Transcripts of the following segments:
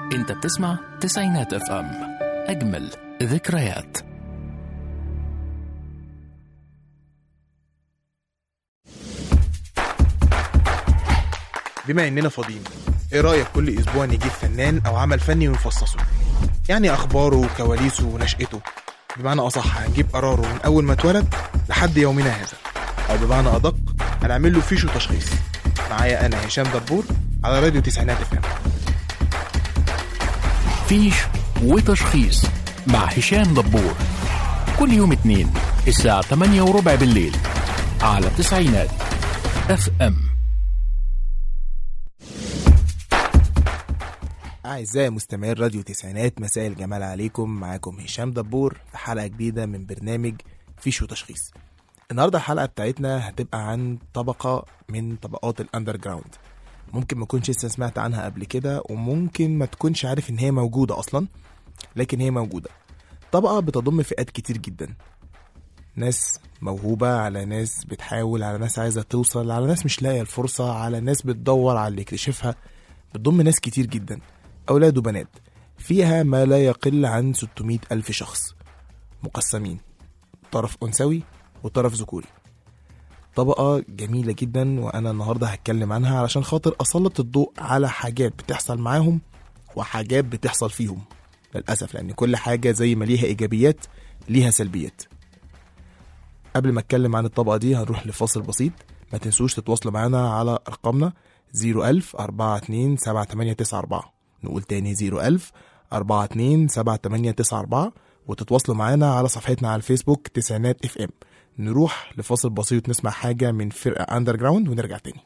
انت بتسمع تسعينات اف ام اجمل ذكريات بما اننا فاضيين ايه رايك كل اسبوع نجيب فنان او عمل فني ونفصصه يعني اخباره وكواليسه ونشأته بمعنى اصح هنجيب قراره من اول ما اتولد لحد يومنا هذا او بمعنى ادق هنعمل له فيش وتشخيص معايا انا هشام دبور على راديو تسعينات اف ام فيش وتشخيص مع هشام دبور كل يوم اثنين الساعة 8 وربع بالليل على تسعينات اف ام أعزائي مستمعي راديو تسعينات مساء الجمال عليكم معاكم هشام دبور في حلقة جديدة من برنامج فيش وتشخيص النهاردة الحلقة بتاعتنا هتبقى عن طبقة من طبقات الأندر جراوند ممكن ما تكونش لسه سمعت عنها قبل كده وممكن ما تكونش عارف إن هي موجودة أصلا لكن هي موجودة طبقة بتضم فئات كتير جدا ناس موهوبة على ناس بتحاول على ناس عايزة توصل على ناس مش لاقية الفرصة على ناس بتدور على اللي يكتشفها بتضم ناس كتير جدا أولاد وبنات فيها ما لا يقل عن 600 ألف شخص مقسمين طرف أنثوي وطرف ذكوري طبقة جميلة جدا وأنا النهاردة هتكلم عنها علشان خاطر أسلط الضوء على حاجات بتحصل معاهم وحاجات بتحصل فيهم للأسف لأن كل حاجة زي ما ليها إيجابيات ليها سلبيات قبل ما اتكلم عن الطبقة دي هنروح لفاصل بسيط ما تنسوش تتواصلوا معانا على أرقامنا 01000 42 7894 نقول تاني 01000 42 7894 وتتواصلوا معانا على صفحتنا على الفيسبوك تسعينات اف ام نروح لفاصل بسيط نسمع حاجة من فرقة أندر جراوند ونرجع تاني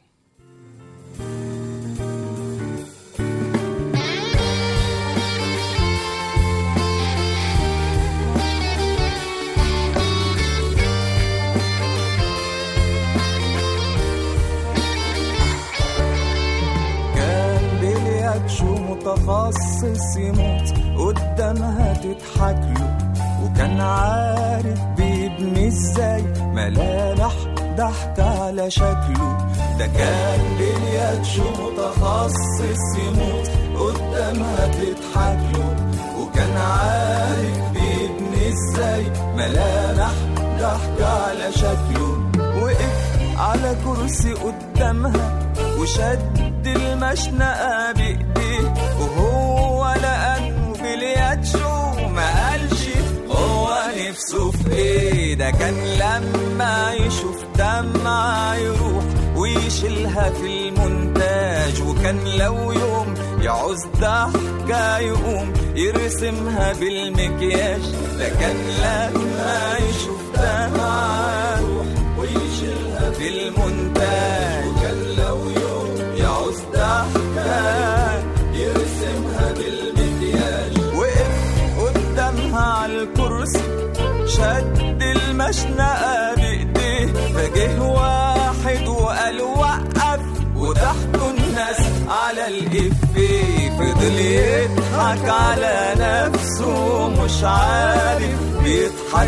كان بلياتشو متخصص يموت قدامها تضحك له وكان عارف بيبني ازاي ملامح ضحك على شكله ده كان بلياتشو متخصص يموت قدامها تضحك له وكان عارف بيبني ازاي ملامح ضحك على شكله وقف على كرسي قدامها وشد المشنقة بإيديه وهو لأنه بلياتشو ما قالش هو نفسه في ايه ده كان لما يشوف دمعة يروح ويشيلها في المونتاج وكان لو يوم يعوز ضحكة يقوم يرسمها بالمكياج ده كان لما يشوف دمعة يروح ويشيلها في المونتاج وكان لو يوم يعوز ضحكة يرسمها بالمكياج وقف قدامها على الكرسي شد المشنقة بإيديه فجه واحد وقال وقف وضحكوا الناس على الإفيه فضل يضحك على نفسه مش عارف بيضحك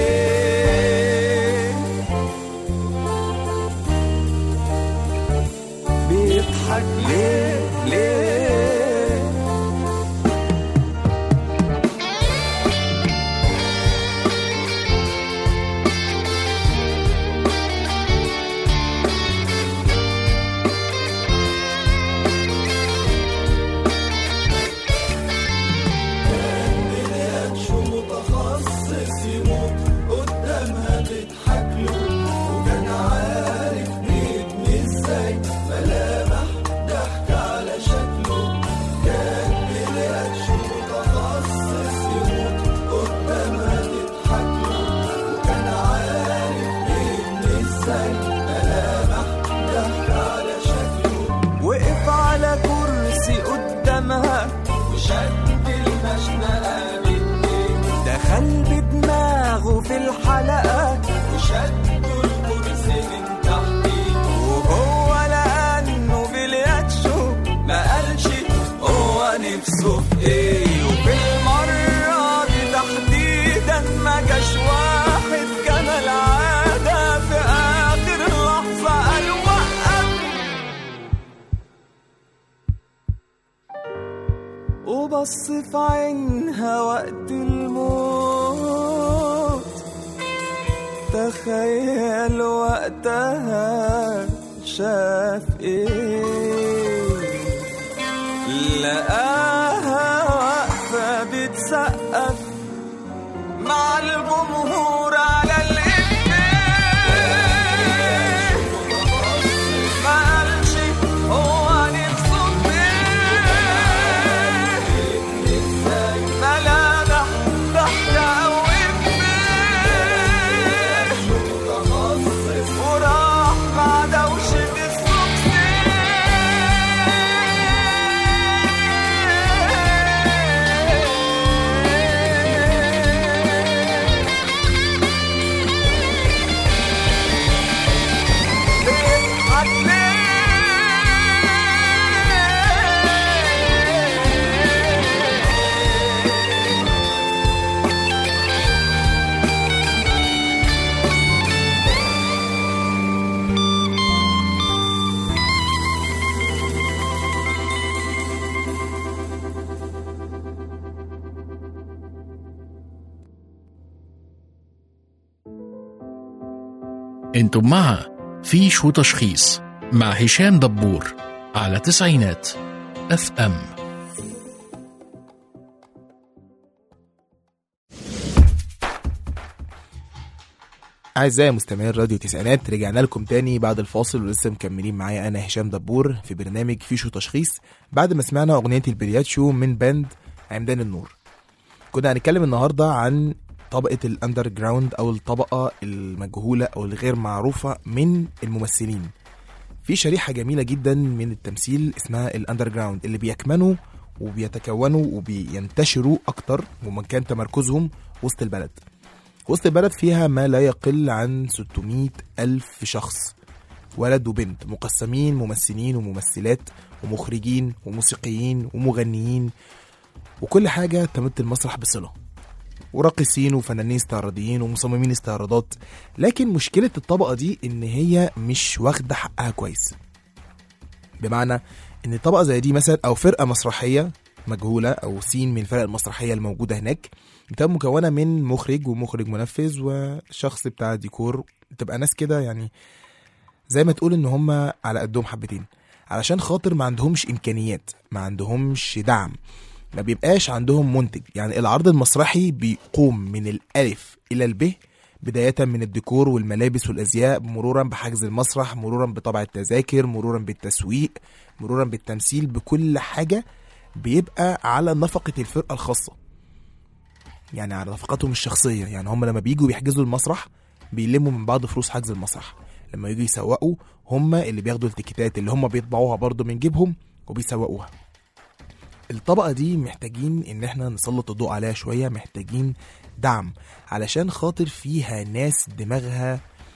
ليه بيضحك ليه ليه شو متخصص يموت قدامها تضحك له وكان عارف بيبني ازاي ملامح ضحك على شكله كان بلاد شو متخصص يموت قدامها تضحك له وكان عارف بيبني ازاي ملامح ضحك على شكله وقف على كرسي قدامها وشد المشنقة بإيديه دخل بدماغه في الحلقة وشد الكرسي من تحتيه وهو لأنه بلياتشو ما قالش هو نفسه في ايه وفي المرة دي تحديدا ما جاش واحد كان العادة في آخر لحظة قال وقف وبص في عينها وقت الموت تخيل وقتها شاف ايه لقاها واقفة بتسقف مع الجمهور على الإفيه ما قالش هو نفسه فيه ملامح ضحكة أو إفيه وراح مع دوشة السوكسي انتم مع فيش وتشخيص مع هشام دبور على تسعينات اف ام أعزائي مستمعين راديو تسعينات رجعنا لكم تاني بعد الفاصل ولسه مكملين معايا أنا هشام دبور في برنامج فيشو تشخيص بعد ما سمعنا أغنية البلياتشو من باند عمدان النور كنا هنتكلم النهاردة عن طبقة الأندر جراوند أو الطبقة المجهولة أو الغير معروفة من الممثلين في شريحة جميلة جدا من التمثيل اسمها الأندر جراوند اللي بيكمنوا وبيتكونوا وبينتشروا أكتر ومكان تمركزهم وسط البلد وسط البلد فيها ما لا يقل عن 600 ألف شخص ولد وبنت مقسمين ممثلين وممثلات ومخرجين وموسيقيين ومغنيين وكل حاجة تمت المسرح بصلة وراقصين وفنانين استعراضيين ومصممين استعراضات لكن مشكلة الطبقة دي إن هي مش واخدة حقها كويس بمعنى إن طبقة زي دي مثلا أو فرقة مسرحية مجهولة أو سين من الفرق المسرحية الموجودة هناك بتبقى مكونة من مخرج ومخرج منفذ وشخص بتاع ديكور تبقى ناس كده يعني زي ما تقول ان هم على قدهم حبتين علشان خاطر ما عندهمش امكانيات ما عندهمش دعم ما بيبقاش عندهم منتج يعني العرض المسرحي بيقوم من الالف الى الب بداية من الديكور والملابس والازياء مرورا بحجز المسرح مرورا بطبع التذاكر مرورا بالتسويق مرورا بالتمثيل بكل حاجة بيبقى على نفقة الفرقة الخاصة يعني على نفقاتهم الشخصية يعني هم لما بيجوا بيحجزوا المسرح بيلموا من بعض فلوس حجز المسرح لما يجوا يسوقوا هم اللي بياخدوا التيكيتات اللي هم بيطبعوها برضو من جيبهم وبيسوقوها الطبقة دي محتاجين ان احنا نسلط الضوء عليها شوية محتاجين دعم علشان خاطر فيها ناس دماغها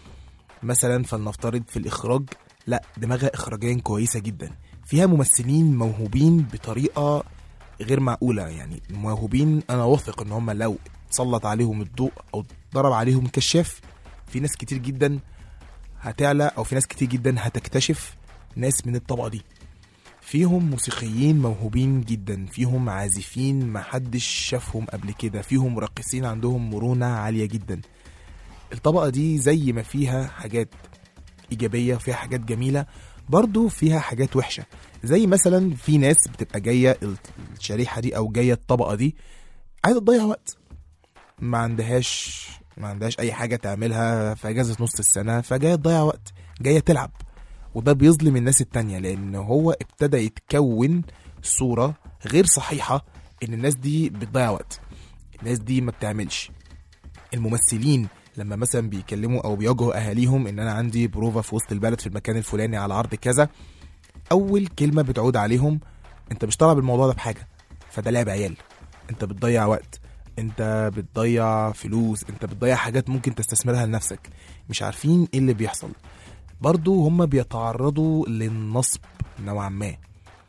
مثلا فلنفترض في الاخراج لا دماغها اخراجيا كويسة جدا فيها ممثلين موهوبين بطريقة غير معقولة يعني موهوبين انا واثق ان هم لو اتسلط عليهم الضوء او ضرب عليهم كشاف في ناس كتير جدا هتعلى او في ناس كتير جدا هتكتشف ناس من الطبقة دي فيهم موسيقيين موهوبين جدا فيهم عازفين محدش شافهم قبل كده فيهم راقصين عندهم مرونة عالية جدا الطبقة دي زي ما فيها حاجات إيجابية فيها حاجات جميلة برضو فيها حاجات وحشة زي مثلا في ناس بتبقى جاية الشريحة دي أو جاية الطبقة دي عايزة تضيع وقت ما عندهاش ما عندهاش أي حاجة تعملها في أجازة نص السنة فجاية تضيع وقت جاية تلعب وده بيظلم الناس التانية لأن هو ابتدى يتكون صورة غير صحيحة إن الناس دي بتضيع وقت الناس دي ما بتعملش الممثلين لما مثلا بيكلموا او بيواجهوا اهاليهم ان انا عندي بروفا في وسط البلد في المكان الفلاني على عرض كذا اول كلمه بتعود عليهم انت مش طالع بالموضوع ده بحاجه فده لعب عيال انت بتضيع وقت انت بتضيع فلوس انت بتضيع حاجات ممكن تستثمرها لنفسك مش عارفين ايه اللي بيحصل برضو هم بيتعرضوا للنصب نوعا ما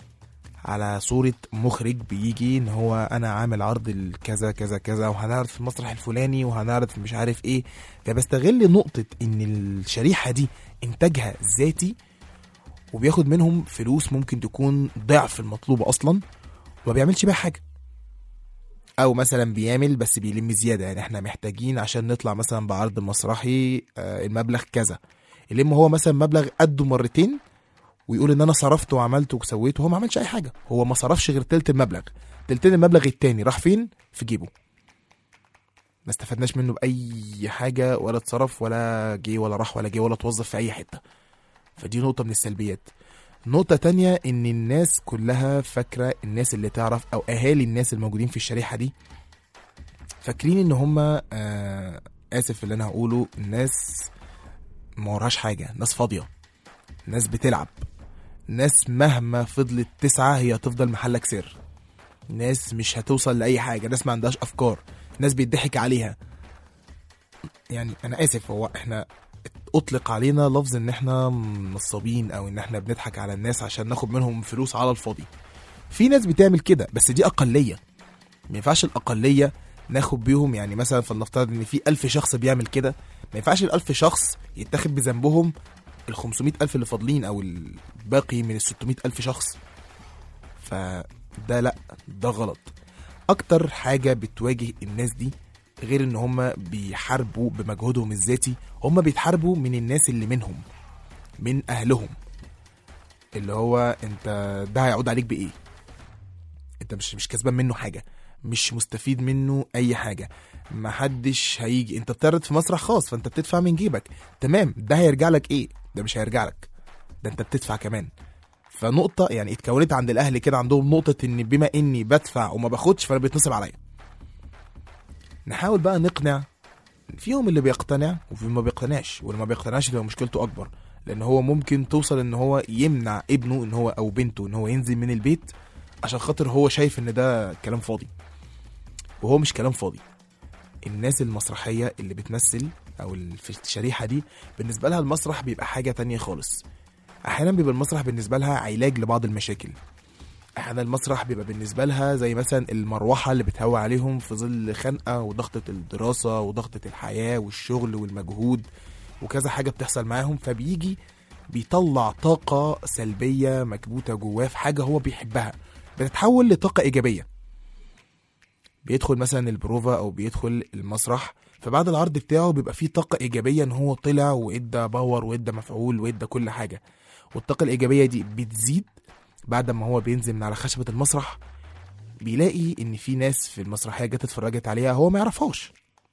على صورة مخرج بيجي ان هو انا عامل عرض الكذا كذا كذا وهنعرض في المسرح الفلاني وهنعرض في مش عارف ايه فبستغل نقطة ان الشريحة دي انتاجها ذاتي وبياخد منهم فلوس ممكن تكون ضعف المطلوب اصلا وما بيعملش بيها حاجه او مثلا بيعمل بس بيلم زياده يعني احنا محتاجين عشان نطلع مثلا بعرض مسرحي آه، المبلغ كذا يلم هو مثلا مبلغ قده مرتين ويقول ان انا صرفت وعملت وسويت وهو ما عملش اي حاجه هو ما صرفش غير تلت المبلغ تلتين المبلغ التاني راح فين في جيبه ما استفدناش منه باي حاجه ولا اتصرف ولا جه ولا راح ولا جه ولا اتوظف في اي حته فدي نقطه من السلبيات نقطة تانية إن الناس كلها فاكرة الناس اللي تعرف أو أهالي الناس الموجودين في الشريحة دي فاكرين إن هما آه آسف اللي أنا هقوله الناس ما وراهاش حاجة ناس فاضية ناس بتلعب ناس مهما فضلت تسعى هي هتفضل محلك سر ناس مش هتوصل لأي حاجة ناس ما عندهاش أفكار ناس بيضحك عليها يعني أنا آسف هو إحنا أطلق علينا لفظ إن إحنا نصابين أو إن إحنا بنضحك على الناس عشان ناخد منهم فلوس على الفاضي في ناس بتعمل كده بس دي أقلية ما ينفعش الأقلية ناخد بيهم يعني مثلا فلنفترض إن في ألف شخص بيعمل كده ما ينفعش الألف شخص يتاخد بذنبهم ال 500 ألف اللي فاضلين أو الباقي من ال 600 ألف شخص فده لأ ده غلط أكتر حاجة بتواجه الناس دي غير إن هما بيحاربوا بمجهودهم الذاتي هما بيتحاربوا من الناس اللي منهم من أهلهم اللي هو أنت ده هيعود عليك بإيه أنت مش مش كسبان منه حاجة مش مستفيد منه أي حاجة محدش هيجي انت بتعرض في مسرح خاص فانت بتدفع من جيبك تمام ده هيرجع لك ايه ده مش هيرجع لك ده انت بتدفع كمان فنقطة يعني اتكونت عند الاهل كده عندهم نقطة ان بما اني بدفع وما باخدش فانا بيتنصب عليا نحاول بقى نقنع فيهم اللي بيقتنع وفيهم ما بيقتنعش واللي ما بيقتنعش تبقى مشكلته اكبر لان هو ممكن توصل ان هو يمنع ابنه ان هو او بنته ان هو ينزل من البيت عشان خاطر هو شايف ان ده كلام فاضي وهو مش كلام فاضي الناس المسرحية اللي بتمثل أو ال- في الشريحة دي بالنسبة لها المسرح بيبقى حاجة تانية خالص أحيانا بيبقى المسرح بالنسبة لها علاج لبعض المشاكل أحيانا المسرح بيبقى بالنسبة لها زي مثلا المروحة اللي بتهوى عليهم في ظل خنقة وضغطة الدراسة وضغطة الحياة والشغل والمجهود وكذا حاجة بتحصل معاهم فبيجي بيطلع طاقة سلبية مكبوتة جواه في حاجة هو بيحبها بتتحول لطاقة إيجابية بيدخل مثلا البروفا او بيدخل المسرح فبعد العرض بتاعه بيبقى فيه طاقة إيجابية إن هو طلع وإدى باور وإدى مفعول وإدى كل حاجة والطاقة الإيجابية دي بتزيد بعد ما هو بينزل من على خشبة المسرح بيلاقي إن في ناس في المسرحية جت اتفرجت عليها هو ما يعرفهاش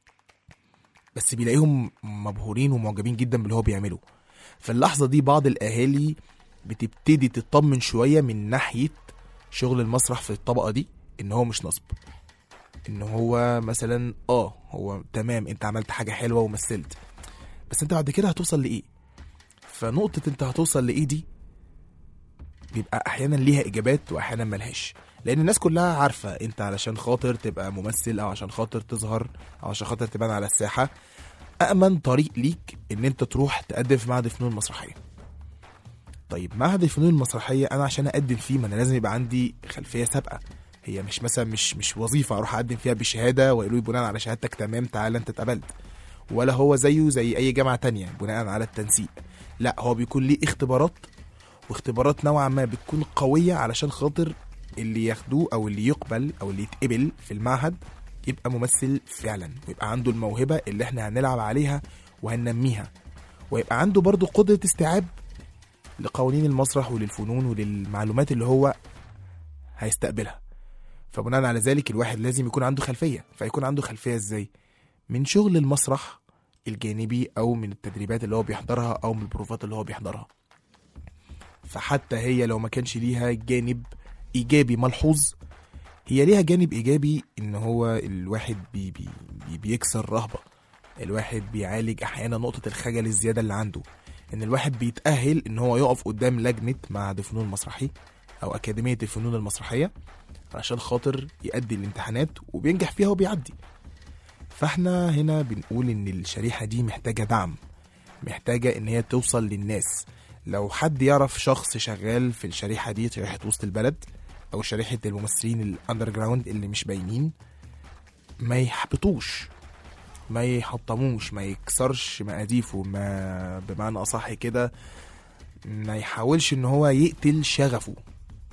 بس بيلاقيهم مبهورين ومعجبين جدا باللي هو بيعمله في اللحظة دي بعض الأهالي بتبتدي تطمن شوية من ناحية شغل المسرح في الطبقة دي إن هو مش نصب ان هو مثلا اه هو تمام انت عملت حاجه حلوه ومثلت بس انت بعد كده هتوصل لايه فنقطه انت هتوصل لايه دي بيبقى احيانا ليها اجابات واحيانا ملهاش لان الناس كلها عارفه انت علشان خاطر تبقى ممثل او عشان خاطر تظهر او عشان خاطر تبان على الساحه امن طريق ليك ان انت تروح تقدم في معهد الفنون المسرحيه طيب معهد الفنون المسرحيه انا عشان اقدم فيه ما انا لازم يبقى عندي خلفيه سابقه هي مش مثلا مش مش وظيفه اروح اقدم فيها بشهاده ويقولوا لي بناء على شهادتك تمام تعالى انت اتقبلت ولا هو زيه زي اي جامعه تانية بناء على التنسيق لا هو بيكون ليه اختبارات واختبارات نوعا ما بتكون قويه علشان خاطر اللي ياخدوه او اللي يقبل او اللي يتقبل في المعهد يبقى ممثل فعلا ويبقى عنده الموهبه اللي احنا هنلعب عليها وهننميها ويبقى عنده برضه قدره استيعاب لقوانين المسرح وللفنون وللمعلومات اللي هو هيستقبلها فبناء على ذلك الواحد لازم يكون عنده خلفيه فيكون عنده خلفيه ازاي من شغل المسرح الجانبي او من التدريبات اللي هو بيحضرها او من البروفات اللي هو بيحضرها فحتى هي لو ما كانش ليها جانب ايجابي ملحوظ هي ليها جانب ايجابي ان هو الواحد بي بي بي بيكسر رهبه الواحد بيعالج احيانا نقطه الخجل الزياده اللي عنده ان الواحد بيتاهل ان هو يقف قدام لجنه معهد الفنون المسرحي او اكاديميه الفنون المسرحيه علشان خاطر يأدي الامتحانات وبينجح فيها وبيعدي فاحنا هنا بنقول ان الشريحة دي محتاجة دعم محتاجة ان هي توصل للناس لو حد يعرف شخص شغال في الشريحة دي شريحة وسط البلد او شريحة الممثلين الاندر جراوند اللي مش باينين ما يحبطوش ما يحطموش ما يكسرش مقاديفه ما بمعنى اصح كده ما يحاولش ان هو يقتل شغفه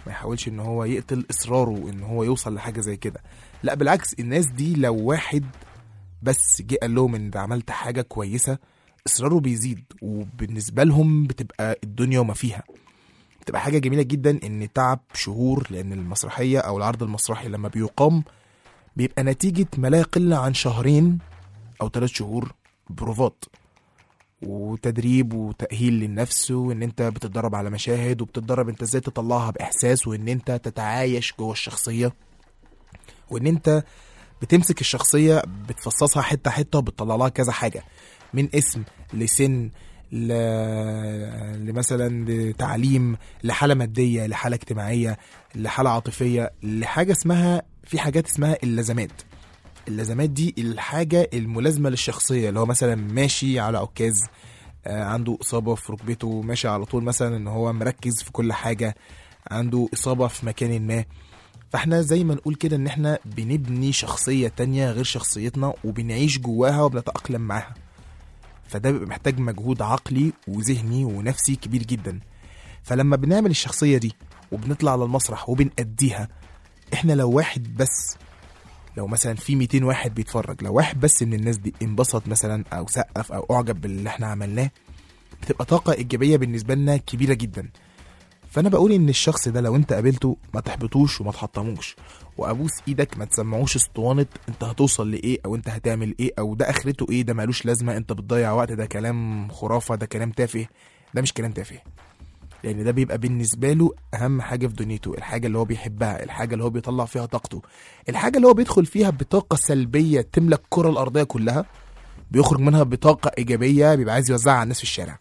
ما يحاولش ان هو يقتل اصراره ان هو يوصل لحاجه زي كده لا بالعكس الناس دي لو واحد بس جه قال لهم ان ده عملت حاجه كويسه اصراره بيزيد وبالنسبه لهم بتبقى الدنيا وما فيها بتبقى حاجه جميله جدا ان تعب شهور لان المسرحيه او العرض المسرحي لما بيقام بيبقى نتيجه ما لا يقل عن شهرين او ثلاث شهور بروفات وتدريب وتأهيل للنفس وان انت بتتدرب على مشاهد وبتتدرب انت ازاي تطلعها باحساس وان انت تتعايش جوه الشخصيه وان انت بتمسك الشخصيه بتفصصها حته حته وبتطلع لها كذا حاجه من اسم لسن ل... لمثلا لتعليم لحاله ماديه لحاله اجتماعيه لحاله عاطفيه لحاجه اسمها في حاجات اسمها اللازمات اللازمات دي الحاجه الملازمه للشخصيه اللي هو مثلا ماشي على عكاز آه، عنده اصابه في ركبته ماشي على طول مثلا ان هو مركز في كل حاجه عنده اصابه في مكان ما فاحنا زي ما نقول كده ان احنا بنبني شخصيه تانية غير شخصيتنا وبنعيش جواها وبنتاقلم معاها فده بيبقى محتاج مجهود عقلي وذهني ونفسي كبير جدا فلما بنعمل الشخصيه دي وبنطلع على المسرح وبنأديها احنا لو واحد بس لو مثلا في 200 واحد بيتفرج لو واحد بس من الناس دي انبسط مثلا او سقف او اعجب باللي احنا عملناه بتبقى طاقه ايجابيه بالنسبه لنا كبيره جدا فانا بقول ان الشخص ده لو انت قابلته ما تحبطوش وما تحطموش وابوس ايدك ما تسمعوش اسطوانه انت هتوصل لايه او انت هتعمل ايه او ده اخرته ايه ده مالوش لازمه انت بتضيع وقت ده كلام خرافه ده كلام تافه ده مش كلام تافه لان ده بيبقى بالنسبه له اهم حاجه في دنيته الحاجه اللي هو بيحبها الحاجه اللي هو بيطلع فيها طاقته الحاجه اللي هو بيدخل فيها بطاقه سلبيه تملى الكره الارضيه كلها بيخرج منها بطاقه ايجابيه بيبقى عايز يوزعها على الناس في الشارع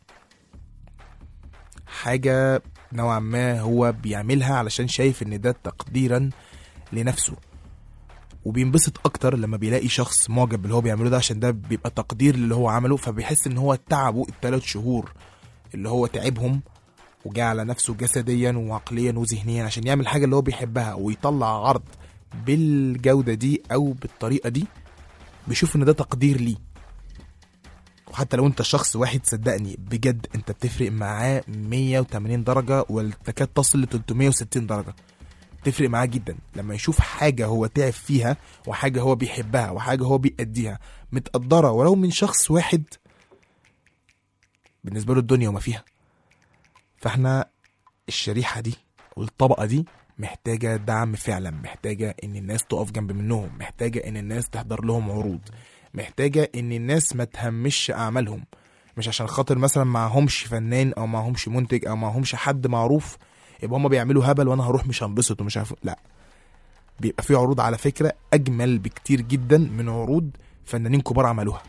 حاجه نوعا ما هو بيعملها علشان شايف ان ده تقديرا لنفسه وبينبسط اكتر لما بيلاقي شخص معجب باللي هو بيعمله ده عشان ده بيبقى تقدير للي هو عمله فبيحس ان هو تعبه الثلاث شهور اللي هو تعبهم وجاء على نفسه جسديا وعقليا وذهنيا عشان يعمل حاجه اللي هو بيحبها ويطلع عرض بالجوده دي او بالطريقه دي بيشوف ان ده تقدير ليه وحتى لو انت شخص واحد صدقني بجد انت بتفرق معاه 180 درجه وتكاد تصل ل 360 درجه تفرق معاه جدا لما يشوف حاجه هو تعب فيها وحاجه هو بيحبها وحاجه هو بيأديها متقدره ولو من شخص واحد بالنسبه له الدنيا وما فيها فاحنا الشريحه دي والطبقه دي محتاجه دعم فعلا محتاجه ان الناس تقف جنب منهم محتاجه ان الناس تحضر لهم عروض محتاجه ان الناس ما تهمش اعمالهم مش عشان خاطر مثلا معهمش فنان او معهمش منتج او معهمش حد معروف يبقى هما بيعملوا هبل وانا هروح مش هنبسط ومش عارف لا بيبقى في عروض على فكره اجمل بكتير جدا من عروض فنانين كبار عملوها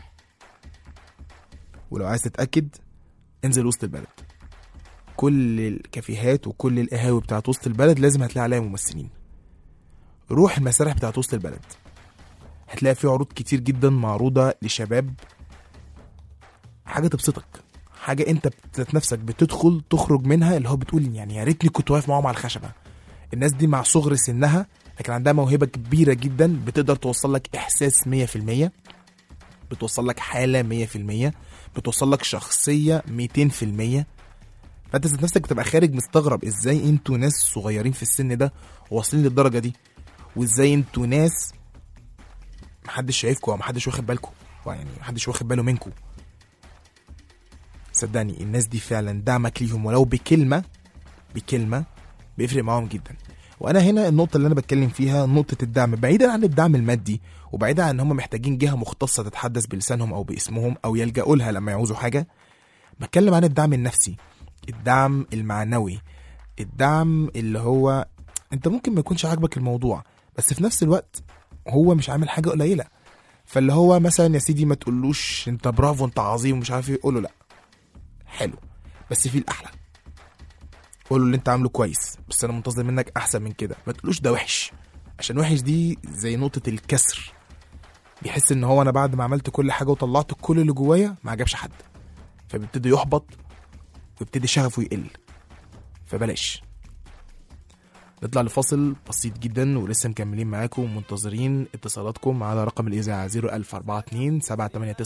ولو عايز تتاكد انزل وسط البلد كل الكافيهات وكل القهاوي بتاعت وسط البلد لازم هتلاقي عليها ممثلين روح المسارح بتاعت وسط البلد هتلاقي في عروض كتير جدا معروضة لشباب حاجة تبسطك حاجة انت ذات نفسك بتدخل تخرج منها اللي هو بتقول يعني يا ريتني كنت واقف معاهم على الخشبة الناس دي مع صغر سنها لكن عندها موهبة كبيرة جدا بتقدر توصل لك إحساس 100% بتوصل لك حالة 100% بتوصل لك شخصية 200% فانت ذات نفسك بتبقى خارج مستغرب ازاي انتوا ناس صغيرين في السن ده واصلين للدرجه دي وازاي انتوا ناس محدش شايفكم او محدش واخد بالكم يعني محدش واخد باله منكم صدقني الناس دي فعلا دعمك ليهم ولو بكلمه بكلمه بيفرق معاهم جدا وانا هنا النقطه اللي انا بتكلم فيها نقطه الدعم بعيدا عن الدعم المادي وبعيدا عن ان هم محتاجين جهه مختصه تتحدث بلسانهم او باسمهم او يلجأوا لها لما يعوزوا حاجه بتكلم عن الدعم النفسي الدعم المعنوي الدعم اللي هو انت ممكن ما يكونش عاجبك الموضوع بس في نفس الوقت هو مش عامل حاجه قليله فاللي هو مثلا يا سيدي ما تقولوش انت برافو انت عظيم ومش عارف ايه قول له لا حلو بس في الاحلى قول له اللي انت عامله كويس بس انا منتظر منك احسن من كده ما تقولوش ده وحش عشان وحش دي زي نقطه الكسر بيحس ان هو انا بعد ما عملت كل حاجه وطلعت كل اللي جوايا ما عجبش حد فبيبتدي يحبط ويبتدي شغفه يقل فبلاش نطلع لفاصل بسيط جدا ولسه مكملين معاكم ومنتظرين اتصالاتكم على رقم الإذاعة 01042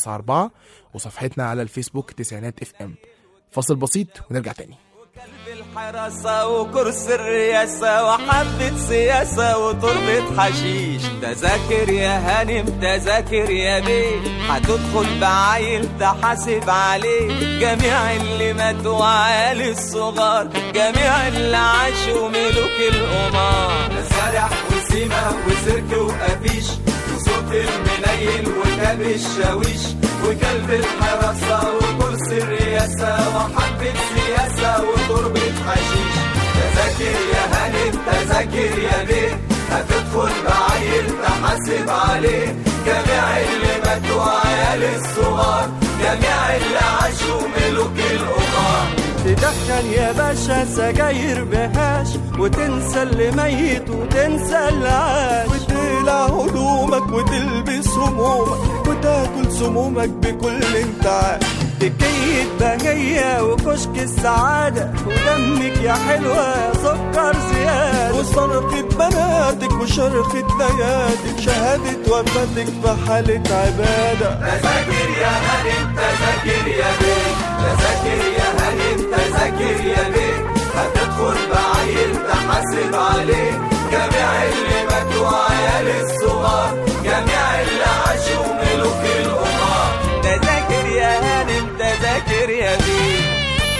7894 وصفحتنا على الفيسبوك تسعينات اف ام فاصل بسيط ونرجع تاني وكلب حراسة وكرسي الرئاسة وحبة سياسة وتربة حشيش تذاكر يا هانم تذاكر يا بيه هتدخل بعيل تحاسب عليه جميع اللي ماتوا عيال الصغار جميع اللي عاشوا ملوك القمار مسارح وسيمة وسيرك وقفيش وصوت المنيل وكاب الشاويش وكلب الحراسة وكرسي الرئاسة وحبة سياسة وتربة حشيش تذاكر يا هانم تذاكر يا بيه هتدخل بعيل تحاسب عليه جميع اللي ماتوا عيال الصغار جميع اللي عاشوا ملوك القمار تدخن يا باشا سجاير بهاش وتنسى اللي ميت وتنسى اللي عاش وتقلع هدومك وتلبس همومك وتاكل سمومك بكل انتعاش تكية بهية وكشك السعادة ودمك يا حلوة سكر زيادة وصرخة بناتك وشرخة بياتك شهادة وفاتك في حالة عبادة تذاكر يا هانم تذاكر يا بيه تذاكر يا هانم تذاكر يا بيه هتدخل بعيل تحاسب عليه جميع اللي ماتوا عيال الصغار جميع اللي عاشوا ملوك القمار تذاكر يا هانم تذاكر يا بيه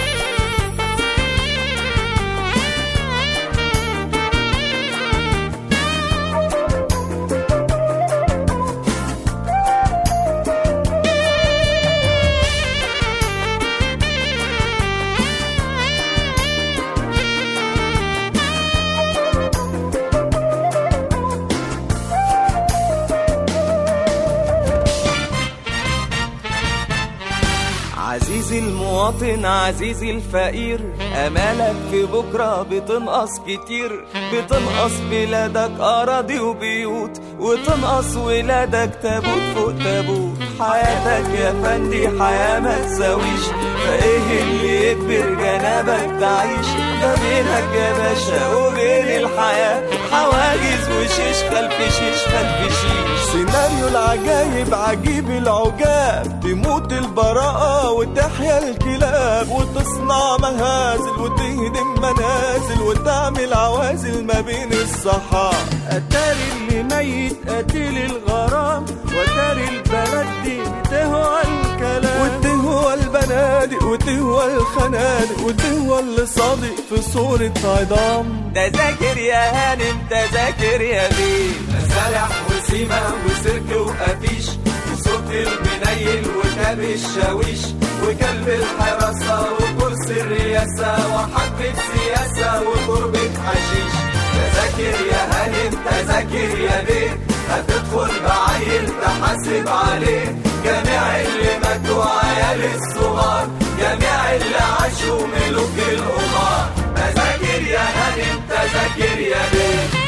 عزيزي المواطن عزيزي الفقير امالك في بكره بتنقص كتير بتنقص بلادك اراضي وبيوت وتنقص ولادك تابوت فوق تابوت حياتك يا فندي حياه ما تساويش فايه اللي يجبر جنابك تعيش ده بينك يا باشا وبين الحياه حواجز وشيش خلف شيش خلف شيش سيناريو العجايب عجيب العجاب تموت البراءة وتحيا الكلاب وتصنع مهازل وتهدم منازل وتعمل عوازل ما بين الصحاب أتاري اللي ميت قتيل الغرام وتاري البلد دي تهوى الكلام وتهوى البنادق وتهوى الخنادق وتهوى اللي صادق في صورة عظام تذاكر يا هانم تذاكر يا بيه مسارح وسيمة وسيرك وقفيش وصوت المنيل وكاب الشاويش وكلب الحراسة وكرسي الرئاسة وحبة سياسة وتربة حشيش تذاكر يا هانم تذاكر يا بيه هتدخل بعيل تحاسب عليه جميع اللي ماتوا عيال الصغار جميع اللي عاشوا ملوك القمار تذاكر يا هانم تذاكر يا بيه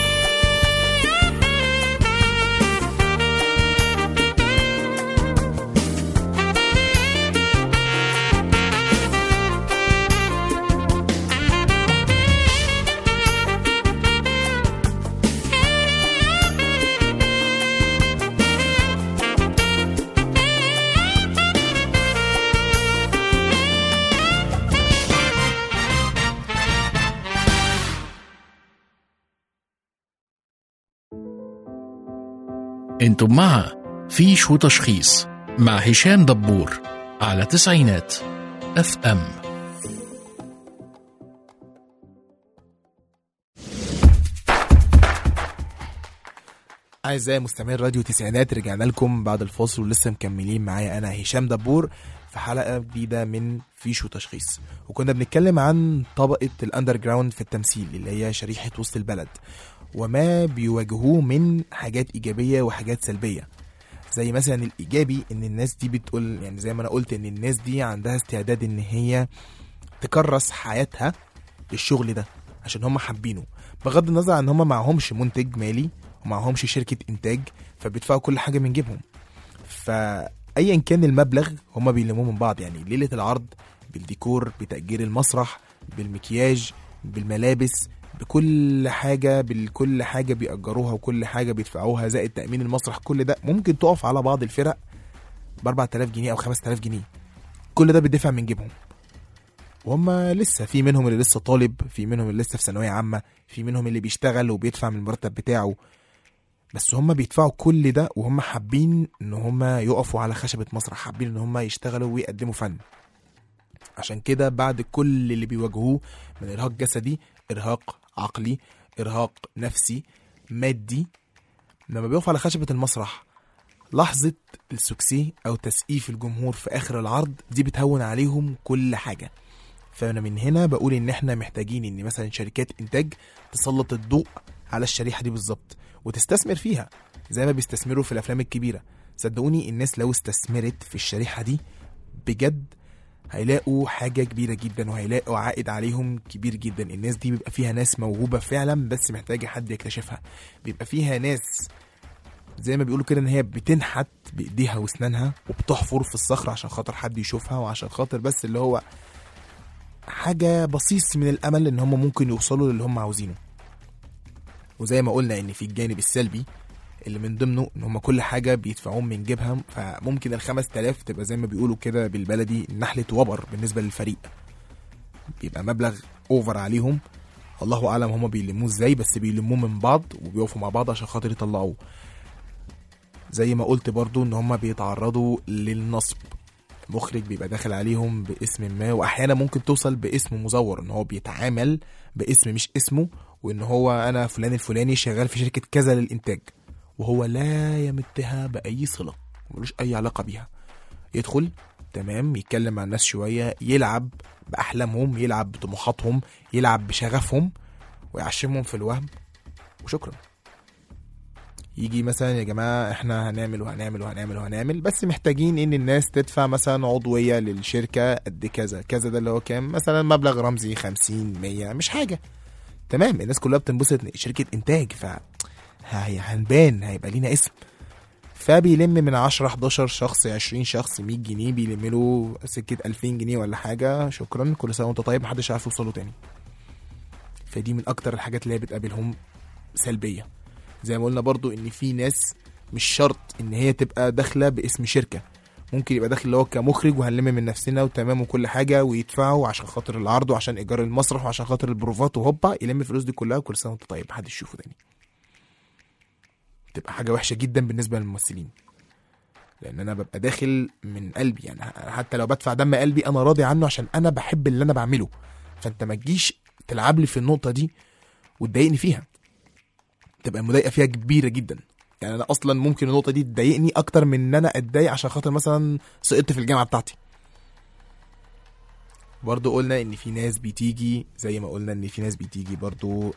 انتم مع فيش وتشخيص مع هشام دبور على تسعينات اف ام أعزائي مستمعي راديو تسعينات رجعنا لكم بعد الفاصل ولسه مكملين معايا أنا هشام دبور في حلقة جديدة من فيش وتشخيص وكنا بنتكلم عن طبقة الأندر جراوند في التمثيل اللي هي شريحة وسط البلد وما بيواجهوه من حاجات إيجابية وحاجات سلبية زي مثلا الإيجابي إن الناس دي بتقول يعني زي ما أنا قلت إن الناس دي عندها استعداد إن هي تكرس حياتها للشغل ده عشان هم حابينه بغض النظر عن هم معهمش منتج مالي ومعهمش شركة إنتاج فبيدفعوا كل حاجة من جيبهم فأيا كان المبلغ هم بيلموه من بعض يعني ليلة العرض بالديكور بتأجير المسرح بالمكياج بالملابس بكل حاجة بكل حاجة بيأجروها وكل حاجة بيدفعوها زائد تأمين المسرح كل ده ممكن تقف على بعض الفرق ب 4000 جنيه أو 5000 جنيه كل ده بيدفع من جيبهم وهم لسه في منهم اللي لسه طالب في منهم اللي لسه في ثانويه عامه في منهم اللي بيشتغل وبيدفع من المرتب بتاعه بس هم بيدفعوا كل ده وهم حابين ان هم يقفوا على خشبه مسرح حابين ان هم يشتغلوا ويقدموا فن عشان كده بعد كل اللي بيواجهوه من ارهاق جسدي ارهاق عقلي ارهاق نفسي مادي لما بيقفوا على خشبه المسرح لحظة السكسي أو تسقيف الجمهور في آخر العرض دي بتهون عليهم كل حاجة فأنا من هنا بقول إن إحنا محتاجين إن مثلا شركات إنتاج تسلط الضوء على الشريحة دي بالظبط وتستثمر فيها زي ما بيستثمروا في الأفلام الكبيرة صدقوني الناس لو استثمرت في الشريحة دي بجد هيلاقوا حاجة كبيرة جدا وهيلاقوا عائد عليهم كبير جدا الناس دي بيبقى فيها ناس موهوبة فعلا بس محتاجة حد يكتشفها بيبقى فيها ناس زي ما بيقولوا كده ان هي بتنحت بايديها واسنانها وبتحفر في الصخر عشان خاطر حد يشوفها وعشان خاطر بس اللي هو حاجة بصيص من الامل ان هم ممكن يوصلوا للي هم عاوزينه وزي ما قلنا ان في الجانب السلبي اللي من ضمنه ان هم كل حاجة بيدفعوهم من جيبها فممكن الخمس تلاف تبقى زي ما بيقولوا كده بالبلدي نحلة وبر بالنسبة للفريق بيبقى مبلغ اوفر عليهم الله اعلم هم بيلموه ازاي بس بيلموه من بعض وبيقفوا مع بعض عشان خاطر يطلعوه زي ما قلت برضو ان هم بيتعرضوا للنصب مخرج بيبقى داخل عليهم باسم ما واحيانا ممكن توصل باسم مزور ان هو بيتعامل باسم مش اسمه وان هو انا فلان الفلاني شغال في شركه كذا للانتاج وهو لا يمتها باي صله ملوش اي علاقه بيها يدخل تمام يتكلم مع الناس شويه يلعب باحلامهم يلعب بطموحاتهم يلعب بشغفهم ويعشمهم في الوهم وشكرا يجي مثلا يا جماعه احنا هنعمل وهنعمل وهنعمل وهنعمل بس محتاجين ان الناس تدفع مثلا عضويه للشركه قد كذا كذا ده اللي هو كام مثلا مبلغ رمزي 50 100 مش حاجه تمام الناس كلها بتنبسط إن شركه انتاج ف هي- هنبان هيبقى لينا اسم فبيلم من 10 11 شخص 20 شخص 100 جنيه بيلم له سكه 2000 جنيه ولا حاجه شكرا كل سنه وانت طيب محدش عارف يوصله تاني فدي من اكتر الحاجات اللي هي بتقابلهم سلبيه زي ما قلنا برضو ان في ناس مش شرط ان هي تبقى داخله باسم شركه ممكن يبقى داخل اللي هو كمخرج وهنلم من نفسنا وتمام وكل حاجه ويدفعوا عشان خاطر العرض وعشان ايجار المسرح وعشان خاطر البروفات وهوبا يلم الفلوس دي كلها وكل سنه وانت طيب محدش يشوفه تاني تبقى حاجه وحشه جدا بالنسبه للممثلين لان انا ببقى داخل من قلبي يعني حتى لو بدفع دم قلبي انا راضي عنه عشان انا بحب اللي انا بعمله فانت ما تجيش تلعب لي في النقطه دي وتضايقني فيها تبقى المضايقه فيها كبيره جدا يعني انا اصلا ممكن النقطه دي تضايقني اكتر من ان انا اتضايق عشان خاطر مثلا سقطت في الجامعه بتاعتي برضو قلنا ان في ناس بتيجي زي ما قلنا ان في ناس بتيجي برضو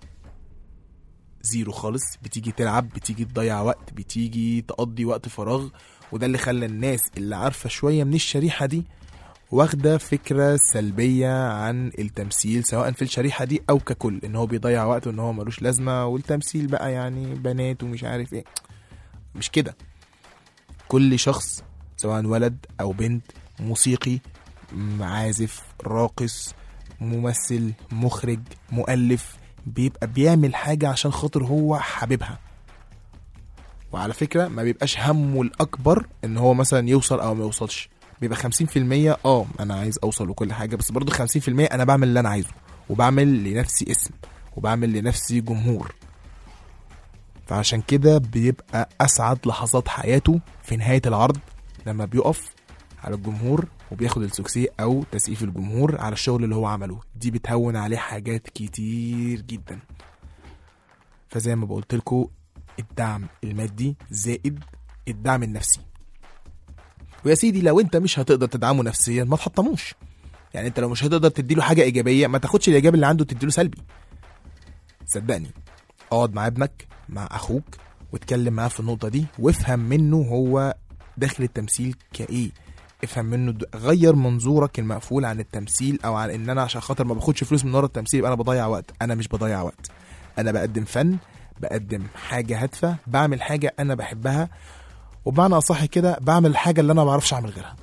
زيرو خالص بتيجي تلعب بتيجي تضيع وقت بتيجي تقضي وقت فراغ وده اللي خلى الناس اللي عارفه شويه من الشريحه دي واخده فكره سلبيه عن التمثيل سواء في الشريحه دي او ككل ان هو بيضيع وقت وان هو ملوش لازمه والتمثيل بقى يعني بنات ومش عارف ايه مش كده كل شخص سواء ولد او بنت موسيقي عازف راقص ممثل مخرج مؤلف بيبقى بيعمل حاجة عشان خاطر هو حاببها وعلى فكرة ما بيبقاش همه الأكبر إن هو مثلا يوصل أو ما يوصلش بيبقى 50% اه أنا عايز أوصل وكل حاجة بس برضه 50% أنا بعمل اللي أنا عايزه وبعمل لنفسي اسم وبعمل لنفسي جمهور فعشان كده بيبقى أسعد لحظات حياته في نهاية العرض لما بيقف على الجمهور وبياخد السوكسي او تسقيف الجمهور على الشغل اللي هو عمله دي بتهون عليه حاجات كتير جدا فزي ما بقولت لكم الدعم المادي زائد الدعم النفسي ويا سيدي لو انت مش هتقدر تدعمه نفسيا ما تحطموش يعني انت لو مش هتقدر تديله حاجه ايجابيه ما تاخدش الايجابي اللي عنده تديله سلبي صدقني اقعد مع ابنك مع اخوك واتكلم معاه في النقطه دي وافهم منه هو داخل التمثيل كايه افهم منه د- غير منظورك المقفول عن التمثيل او عن ان انا عشان خاطر ما باخدش فلوس من ورا التمثيل يبقى انا بضيع وقت انا مش بضيع وقت انا بقدم فن بقدم حاجه هادفه بعمل حاجه انا بحبها وبمعنى اصح كده بعمل الحاجه اللي انا ما بعرفش اعمل غيرها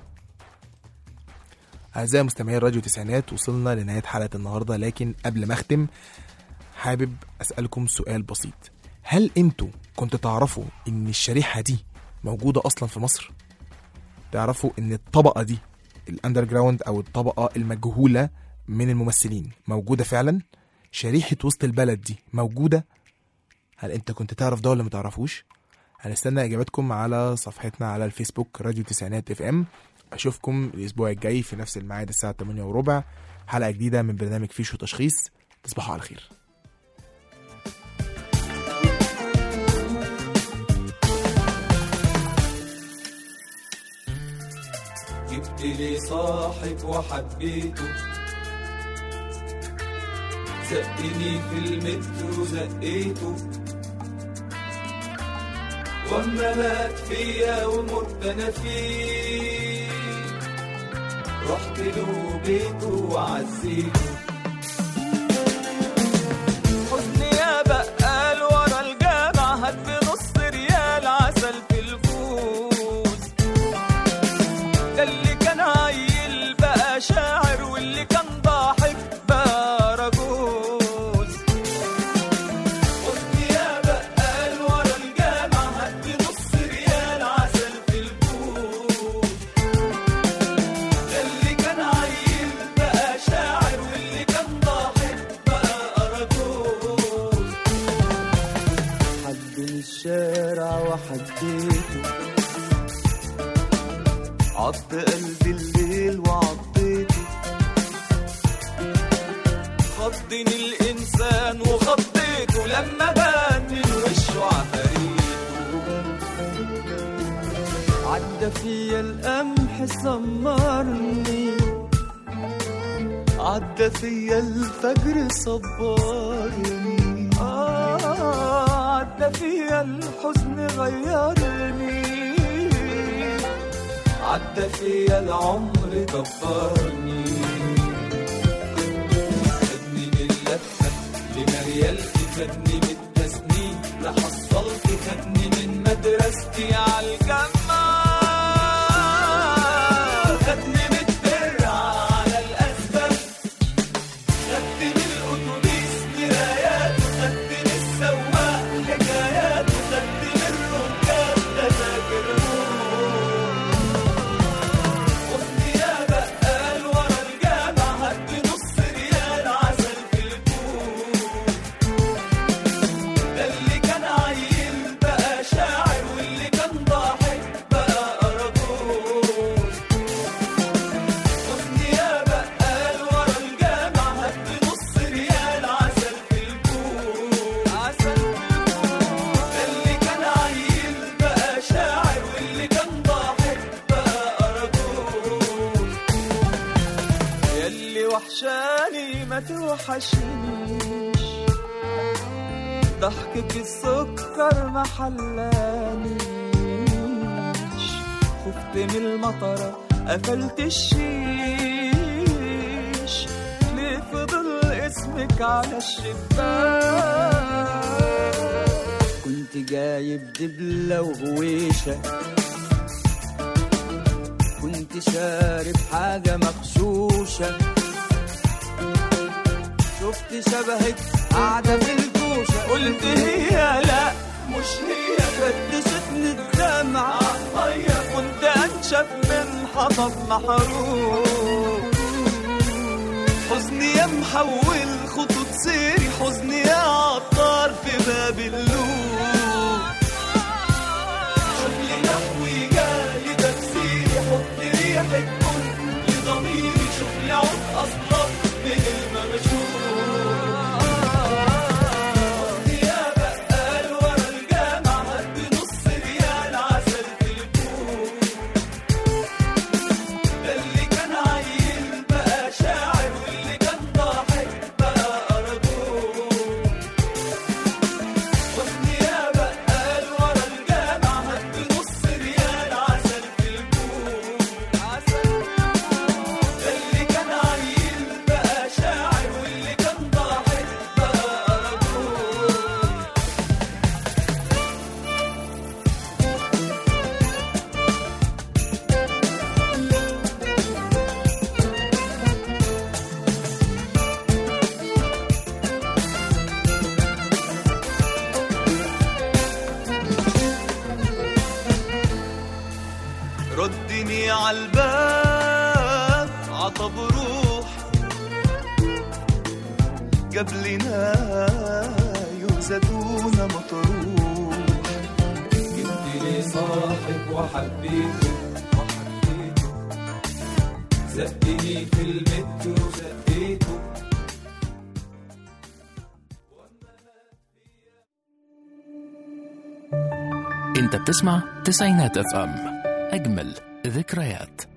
اعزائي مستمعي راديو تسعينات وصلنا لنهايه حلقه النهارده لكن قبل ما اختم حابب اسالكم سؤال بسيط هل انتوا كنتوا تعرفوا ان الشريحه دي موجوده اصلا في مصر تعرفوا ان الطبقه دي الاندر جراوند او الطبقه المجهوله من الممثلين موجوده فعلا شريحه وسط البلد دي موجوده هل انت كنت تعرف ده ولا ما تعرفوش هنستنى اجاباتكم على صفحتنا على الفيسبوك راديو تسعينات اف ام اشوفكم الاسبوع الجاي في نفس الميعاد الساعه 8 وربع حلقه جديده من برنامج فيش وتشخيص تصبحوا على خير جبت لي صاحب وحبيته زقني في المترو زقيته واما مات فيا ومت انا فيه رحت له بيته وعزيته حزني يا بقال ورا الجامع هات بنص ريال عسل في الفوز ده اللي كان عيل بقى شاعر واللي كان ضاحك بقى رجوز حزني يا بقال ورا الجامع هات بنص ريال عسل في الفوز ده اللي كان عيل بقى شاعر واللي كان ضاحك بقى رجوز حد من الشارع وحديته عض قلبي الليل وعضيته خضني الإنسان وخضيته لما بان من وشه عفاريته عدى فيا القمح سمرني عدى فيا الفجر صبرني آه عدى فيا الحزن غيرني عدى فيا العمر كبرني خدني من اللفة لمريالتي خدني من التسنيم لحصلتي خدني من مدرستي عالجامعة خدني من الدرع على الأسفل خدني من الأتوبيس مرايات خدني من السواق حكايات خدني من الركاب تذاكرهم حزني يا بقال ورا الجامع هات نص ريال عسل في الكوب ده اللي كان عيل بقى شاعر واللي كان ضاحك بقى أرجوز حزني يا بقال ورا الجامع هات نص ريال عسل في الكوب عسل في الكوب ده اللي كان عيل بقى شاعر واللي كان ضاحك بقى أرجوز ياللي وحشاني ما توحشنيش ضحكك السكر ما حلانيش خفت من المطرة قفلت الشيش ليه فضل اسمك على الشباك كنت جايب دبلة وهويشة كنت شارب حاجة مغشوشة شفت شبهك قاعدة في الكوشة قلت هي لا مش هي فتشتني الدمعة عالمية كنت أنشف من حطب محروق حزني يا محول خطوط سيري حزني يا عطار في باب اللوم شوف لي نحوي جالي تفسيري حط ريحة كل لضميري شوف لي عود أصلا من المغشوم يا بقال ورا الجامع هات نص ريال عسل في الكوب ده اللي كان عيل بقى شاعر واللي كان ضاحك بقى أرجوز حزني جاب لنا يهزتون مطروح جبت لي صاحب وحبيته وحبيته زقني في المترو زقيته انت بتسمع تسعينات اف ام اجمل ذكريات